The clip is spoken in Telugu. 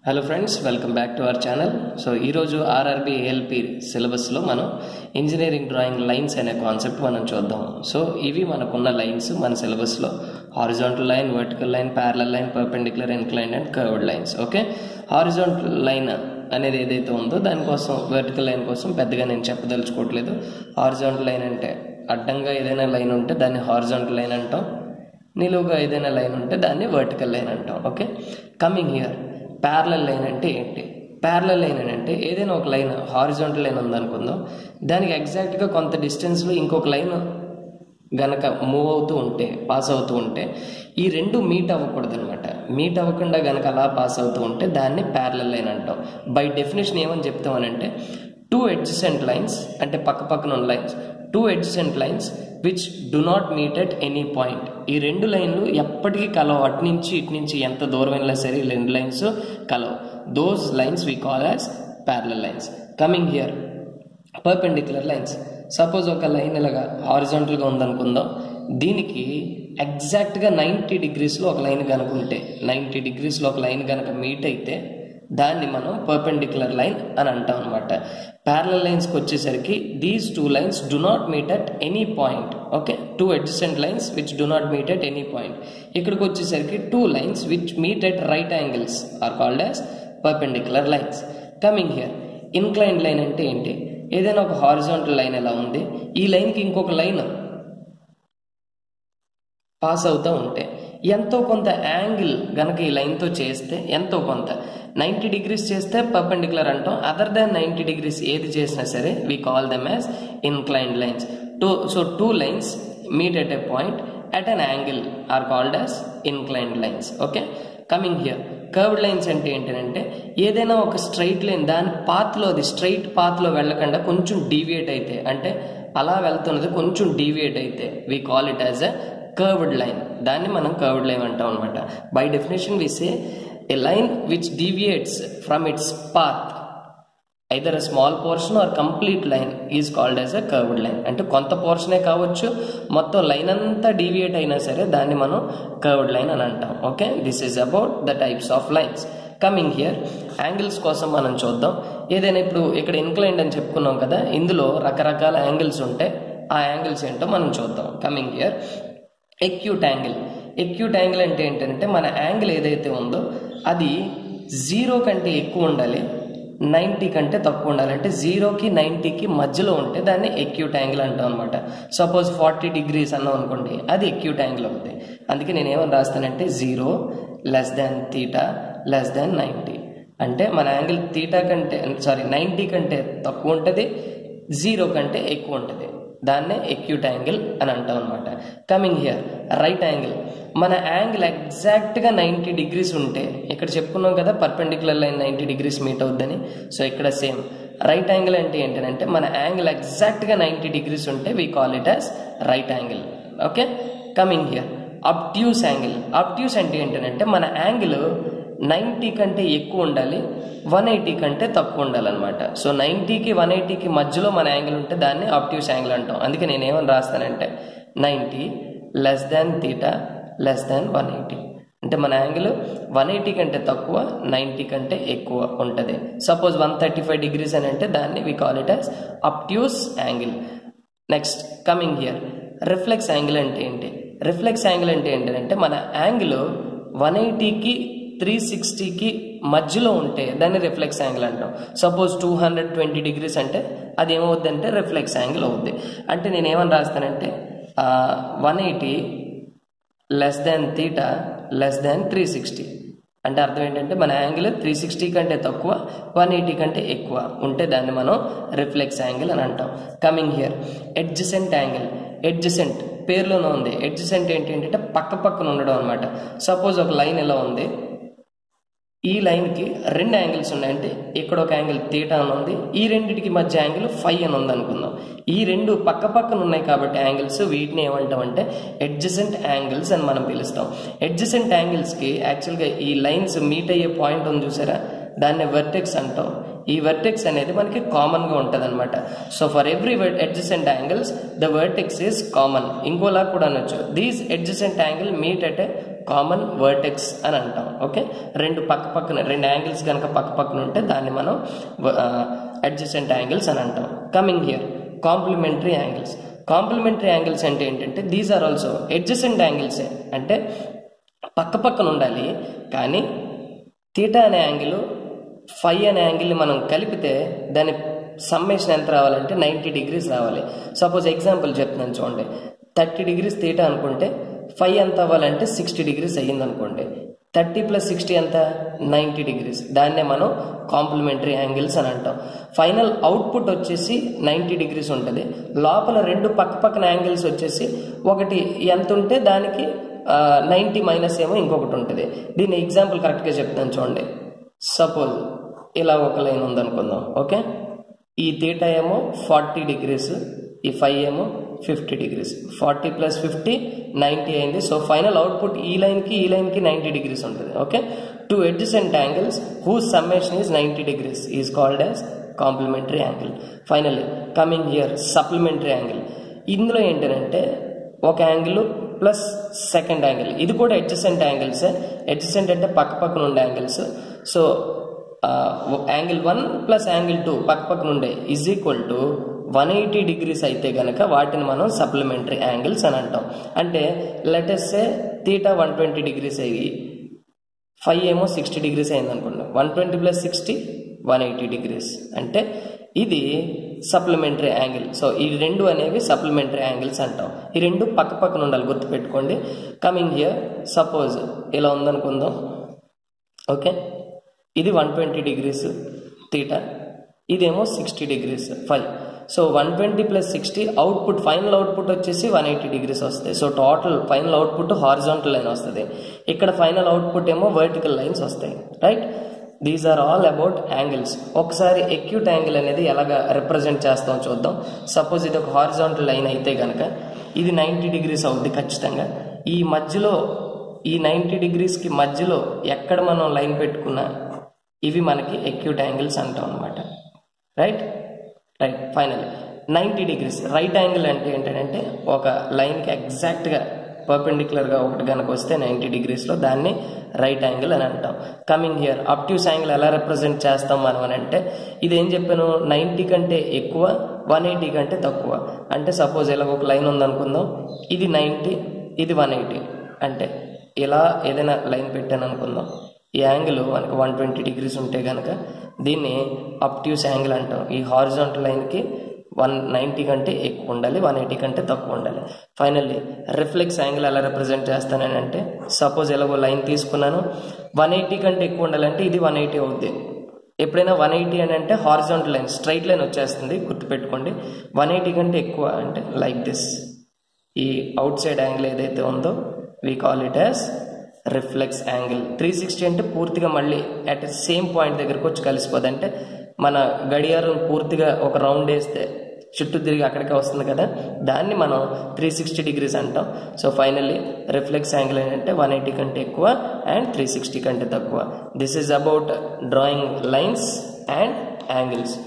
hello friends welcome back to our channel so ఈరోజు ఆర్ఆర్బి ఏఎల్పి సిలబస్లో మనం ఇంజనీరింగ్ డ్రాయింగ్ లైన్స్ అనే కాన్సెప్ట్ మనం చూద్దాం సో ఇవి మనకున్న లైన్స్ మన సిలబస్లో horizontal line vertical line parallel line perpendicular incline and curved lines okay horizontal line అనేది ఏదైతే ఉందో దానికోసం వర్టికల్ లైన్ కోసం పెద్దగా నేను చెప్పదలుచుకోవట్లేదు హారిజాంటల్ లైన్ అంటే అడ్డంగా ఏదైనా లైన్ ఉంటే దాన్ని హారిజాంటల్ లైన్ అంటాం నిలువుగా ఏదైనా లైన్ ఉంటే దాన్ని వర్టికల్ లైన్ అంటాం okay coming here parallel line అంటే ఏంటి ప్యారలల్ లైన్ అని అంటే ఏదైనా ఒక లైన్ హారిజాంటల్ లైన్ ఉందనుకుందాం దానికి ఎగ్జాక్ట్గా కొంత డిస్టెన్స్లో ఇంకొక లైన్ గనక మూవ్ అవుతూ ఉంటే పాస్ అవుతూ ఉంటే ఈ రెండు మీట్ అవ్వకూడదు అనమాట మీట్ అవ్వకుండా గనక అలా పాస్ అవుతూ ఉంటే దాన్ని ప్యారలల్ లైన్ అంటాం బై డెఫినేషన్ ఏమని చెప్తామనంటే టూ ఎడ్జసెంట్ లైన్స్ అంటే పక్క పక్కన ఉన్న lines two adjacent lines which do not meet at any point ఈ రెండు లైన్లు ఎప్పటికీ కలవు అటు నుంచి ఇటు నుంచి ఎంత దూరం వెళ్ళినా సరే ఈ రెండు లైన్స్ కలవు those lines we call as parallel lines coming here perpendicular lines suppose ఒక లైన్ ఇలాగా హారిజాంటల్గా ఉందనుకుందాం దీనికి ఎగ్జాక్ట్గా నైంటీ డిగ్రీస్లో ఒక లైన్ కనుక ఉంటే నైంటీ డిగ్రీస్లో ఒక లైన్ కనుక మీట్ అయితే దాన్ని మనం పర్పెండిక్యులర్ లైన్ అని అంటాం అనమాట ప్యారలల్ లైన్స్కి వచ్చేసరికి these two lines do not meet at any point okay two adjacent lines which do not meet at any point ఇక్కడికి వచ్చేసరికి two lines which meet at right angles are called as perpendicular lines coming here inclined line అంటే ఏంటి ఏదైనా ఒక హారిజాంటల్ లైన్ ఎలా ఉంది ఈ లైన్కి ఇంకొక లైన్ పాస్ అవుతూ ఉంటే ఎంతో కొంత యాంగిల్ గనక ఈ లైన్తో చేస్తే ఎంతో కొంత నైంటీ డిగ్రీస్ చేస్తే పర్పెండిక్యులర్ అంటాం అదర్ దాన్ నైంటీ డిగ్రీస్ ఏది చేసినా సరే we call them as inclined lines two so two lines meet at a point at an angle are called as inclined lines okay coming here curved lines అంటే ఏంటంటే ఏదైనా ఒక స్ట్రైట్ లైన్ దాని పాత్లో అది స్ట్రైట్ పాత్లో వెళ్ళకుండా కొంచెం డీవియేట్ అయితే అంటే అలా వెళ్తున్నది కొంచెం డీవియేట్ అయితే we call it as a curved line దాన్ని మనం కర్వ్డ్ లైన్ అంటాం అనమాట by definition we say a line which deviates from its path either a small portion or complete line is called as a curved line అంటే కొంత పోర్షనే కావచ్చు మొత్తం లైన్ అంతా డీవియేట్ అయినా సరే దాన్ని మనం కర్వ్డ్ లైన్ అని అంటాం okay this is about the types of lines coming here angles కోసం మనం చూద్దాం ఏదైనా ఇప్పుడు ఇక్కడ ఇన్క్లైన్డ్ అని చెప్పుకున్నాం కదా ఇందులో రకరకాల యాంగిల్స్ ఉంటాయి ఆ యాంగిల్స్ ఏంటో మనం చూద్దాం coming here acute angle acute angle అంటే ఏంటంటే మన యాంగిల్ ఏదైతే ఉందో అది జీరో కంటే ఎక్కువ ఉండాలి నైంటీ కంటే తక్కువ ఉండాలి అంటే జీరోకి నైంటీకి మధ్యలో ఉంటే దాన్ని ఎక్యూట్ యాంగిల్ అంటాం అనమాట సపోజ్ ఫార్టీ డిగ్రీస్ అన్నాం అనుకోండి అది ఎక్యూట్ యాంగిల్ అవుతుంది అందుకే నేను ఏమని రాస్తానంటే zero less than theta less than ninety అంటే మన యాంగిల్ తీటా కంటే సారీ నైంటీ కంటే తక్కువ ఉంటుంది జీరో కంటే ఎక్కువ ఉంటుంది దాన్నే ఎక్యూట్ యాంగిల్ అని అంటాం అనమాట కమింగ్ హియర్ రైట్ యాంగిల్ మన యాంగిల్ ఎగ్జాక్ట్గా నైంటీ డిగ్రీస్ ఉంటే ఇక్కడ చెప్పుకున్నాం కదా perpendicular line ninety degrees meet అవుద్దని సో ఇక్కడ సేమ్ రైట్ యాంగిల్ అంటే ఏంటంటే మన యాంగిల్ ఎగ్జాక్ట్గా నైంటీ డిగ్రీస్ ఉంటే we call it as right angle okay coming here obtuse angle obtuse అంటే ఏంటంటే మన యాంగిల్ నైంటీ కంటే ఎక్కువ ఉండాలి వన్ ఎయిటీ కంటే తక్కువ ఉండాలన్నమాట సో నైంటీకి వన్ ఎయిటీకి మధ్యలో మన యాంగిల్ ఉంటే దాన్ని ఆప్టివ్స్ యాంగిల్ అంటాం అందుకే నేను ఏమని రాస్తానంటే ninety less than theta less than one eighty అంటే మన యాంగిల్ వన్ ఎయిటీ కంటే తక్కువ నైంటీ కంటే ఎక్కువ ఉంటుంది suppose one thirty five degrees అని అంటే దాన్ని we call it as obtuse angle next coming here reflex angle అంటే ఏంటి రిఫ్లెక్స్ యాంగిల్ అంటే ఏంటంటే మన యాంగిల్ వన్ ఎయిటీకి త్రీ సిక్స్టీకి మధ్యలో ఉంటే దాన్ని రిఫ్లెక్స్ యాంగిల్ అంటాం suppose two hundred twenty degrees అంటే అది ఏమవుద్ది అంటే రిఫ్లెక్స్ యాంగిల్ అవుద్ది అంటే నేను ఏమని రాస్తానంటే one eighty less than theta less than three sixty అంటే అర్థం ఏంటంటే మన యాంగిల్ త్రీ సిక్స్టీ కంటే తక్కువ వన్ ఎయిటీ కంటే ఎక్కువ ఉంటే దాన్ని మనం రిఫ్లెక్స్ యాంగిల్ అని అంటాం coming here adjacent angle adjacent పేర్లోనే ఉంది ఎడ్జసెంట్ ఏంటి ఏంటంటే పక్క పక్కన ఉండడం అనమాట సపోజ్ ఒక లైన్ ఎలా ఉంది ఈ లైన్కి రెండు యాంగిల్స్ ఉన్నాయంటే ఇక్కడ ఒక యాంగిల్ తీటా అని ఉంది ఈ రెండింటికి మధ్య యాంగిల్ ఫైవ్ అని ఉంది అనుకుందాం ఈ రెండు పక్క పక్కన ఉన్నాయి కాబట్టి యాంగిల్స్ వీటిని ఏమంటాం అంటే ఎడ్జసెంట్ యాంగిల్స్ అని మనం పిలుస్తాం ఎడ్జసెంట్ యాంగిల్స్కి యాక్చువల్గా ఈ లైన్స్ మీట్ అయ్యే పాయింట్ ఉంది చూసారా దాన్ని వర్టెక్స్ అంటాం ఈ వర్టెక్స్ అనేది మనకి కామన్గా ఉంటుంది అనమాట so for every adjacent angles the vertex is common ఇంకోలా కూడా అనొచ్చు these adjacent angle meet at a common vertex అని అంటాం ఓకే రెండు పక్క పక్కన రెండు యాంగిల్స్ కనుక పక్క పక్కన ఉంటే దాన్ని మనం అడ్జస్టెంట్ యాంగిల్స్ అని అంటాం coming here complementary angles complementary angles అంటే ఏంటంటే దీస్ ఆర్ ఆల్సో అడ్జసెంట్ యాంగిల్సే అంటే పక్క పక్కన ఉండాలి కానీ తీటా అనే యాంగిల్ ఫైవ్ అనే యాంగిల్ని మనం కలిపితే దాని సమ్మేషన్ ఎంత రావాలంటే నైంటీ డిగ్రీస్ రావాలి సపోజ్ ఎగ్జాంపుల్ చెప్తున్నాను చూడండి థర్టీ డిగ్రీస్ తీటా అనుకుంటే ఫైవ్ ఎంత అవ్వాలంటే సిక్స్టీ డిగ్రీస్ అయ్యింది అనుకోండి థర్టీ ప్లస్ సిక్స్టీ ఎంత నైంటీ డిగ్రీస్ దాన్నే మనం కాంప్లిమెంటరీ యాంగిల్స్ అని అంటాం ఫైనల్ అవుట్పుట్ వచ్చేసి నైంటీ డిగ్రీస్ ఉంటుంది లోపల రెండు పక్క పక్కన యాంగిల్స్ వచ్చేసి ఒకటి ఎంత ఉంటే దానికి నైంటీ మైనస్ ఏమో ఇంకొకటి ఉంటుంది దీని ఎగ్జాంపుల్ కరెక్ట్గా చెప్తాను చూడండి సపోజ్ ఇలా ఒక లైన్ ఉందనుకుందాం ఓకే ఈ తీటా ఏమో ఫార్టీ డిగ్రీస్ ఈ ఫైవ్ ఏమో fifty degrees forty plus fifty ninety అయింది సో ఫైనల్ అవుట్పుట్ ఈ లైన్కి ఈ లైన్కి నైంటీ డిగ్రీస్ ఉంటుంది okay two adjacent angles whose summation is ninety degrees is called as complementary angle finally coming here supplementary angle ఇందులో ఏంటంటే ఒక యాంగిల్ ప్లస్ సెకండ్ యాంగిల్ ఇది కూడా అడ్జసెంట్ యాంగిల్స్ అడ్జసెంట్ అంటే పక్క పక్కన ఉండే angles so angle one plus angle two పక్క పక్కన ఉండే is equal to one eighty degrees అయితే గనక వాటిని మనం సప్లిమెంటరీ యాంగిల్స్ అని అంటాం అంటే let's say theta one twenty degrees అయ్యి ఫైవ్ ఏమో సిక్స్టీ డిగ్రీస్ అయింది అనుకుంటాం one twenty plus sixty one eighty degrees అంటే ఇది సప్లిమెంటరీ యాంగిల్ సో ఈ రెండు అనేవి సప్లిమెంటరీ యాంగిల్స్ అంటాం ఈ రెండు పక్క పక్కన ఉండాలి గుర్తుపెట్టుకోండి కమింగ్ హియర్ సపోజ్ ఇలా ఉందనుకుందాం ఓకే ఇది వన్ ట్వంటీ డిగ్రీస్ తీటా ఇదేమో sixty degrees phi so one twenty plus sixty output final output వచ్చేసి వన్ ఎయిటీ డిగ్రీస్ వస్తాయి so total final output horizontal line వస్తుంది ఇక్కడ ఫైనల్ అవుట్పుట్ ఏమో వర్టికల్ లైన్స్ వస్తాయి right these are all about angles ఒకసారి ఎక్యూట్ యాంగిల్ అనేది ఎలాగ రిప్రజెంట్ చేస్తామో చూద్దాం సపోజ్ ఇది ఒక హారిజాంటల్ లైన్ అయితే కనుక ఇది నైంటీ డిగ్రీస్ అవుద్ది ఖచ్చితంగా ఈ మధ్యలో ఈ నైంటీ డిగ్రీస్కి మధ్యలో ఎక్కడ మనం లైన్ పెట్టుకున్నా ఇవి మనకి ఎక్యూట్ యాంగిల్స్ అంటాం అనమాట right right final ninety degrees right angle అంటే ఏంటంటే ఒక లైన్కి ఎగ్జాక్ట్గా పర్పెండిక్యులర్గా ఒకటి కనుక వస్తే నైంటీ డిగ్రీస్లో దాన్ని రైట్ యాంగిల్ అని అంటాం కమింగ్ హియర్ అప్ట్యూస్ యాంగిల్ ఎలా రిప్రజెంట్ చేస్తాం మనం అని అంటే ఇది ఏం చెప్పాను నైంటీ కంటే ఎక్కువ వన్ ఎయిటీ కంటే తక్కువ అంటే సపోజ్ ఇలా ఒక లైన్ ఉందనుకుందాం ఇది నైంటీ ఇది వన్ ఎయిటీ అంటే ఇలా ఏదైనా లైన్ పెట్టాను అనుకుందాం ఈ యాంగిల్ మనకి వన్ ట్వంటీ డిగ్రీస్ ఉంటే కనుక దీన్ని అప్ట్యూస్ యాంగిల్ అంటాం ఈ హారిజాంటల్ లైన్కి వన్ నైంటీ కంటే ఎక్కువ ఉండాలి వన్ ఎయిటీ కంటే తక్కువ ఉండాలి ఫైనల్లీ రిఫ్లెక్స్ యాంగిల్ ఎలా రిప్రజెంట్ చేస్తానని అంటే సపోజ్ ఎలాగో లైన్ తీసుకున్నాను వన్ ఎయిటీ కంటే ఎక్కువ ఉండాలంటే ఇది వన్ ఎయిటీ అవుద్ది ఎప్పుడైనా వన్ ఎయిటీ అని అంటే హారిజాంటల్ లైన్ స్ట్రైట్ లైన్ వచ్చేస్తుంది గుర్తుపెట్టుకోండి వన్ ఎయిటీ కంటే ఎక్కువ అంటే లైక్ దిస్ ఈ అవుట్ సైడ్ యాంగిల్ ఏదైతే ఉందో we call it as reflex angle three sixty అంటే పూర్తిగా మళ్ళీ అట్ సేమ్ పాయింట్ దగ్గరకు వచ్చి కలిసిపోదు అంటే మన గడియారం పూర్తిగా ఒక రౌండ్ వేస్తే చుట్టూ తిరిగి అక్కడికే వస్తుంది కదా దాన్ని మనం త్రీ సిక్స్టీ డిగ్రీస్ అంటాం సో ఫైనల్లీ రిఫ్లెక్స్ యాంగిల్ ఏంటంటే వన్ ఎయిటీ కంటే ఎక్కువ అండ్ త్రీ సిక్స్టీ కంటే తక్కువ this is about drawing lines and angles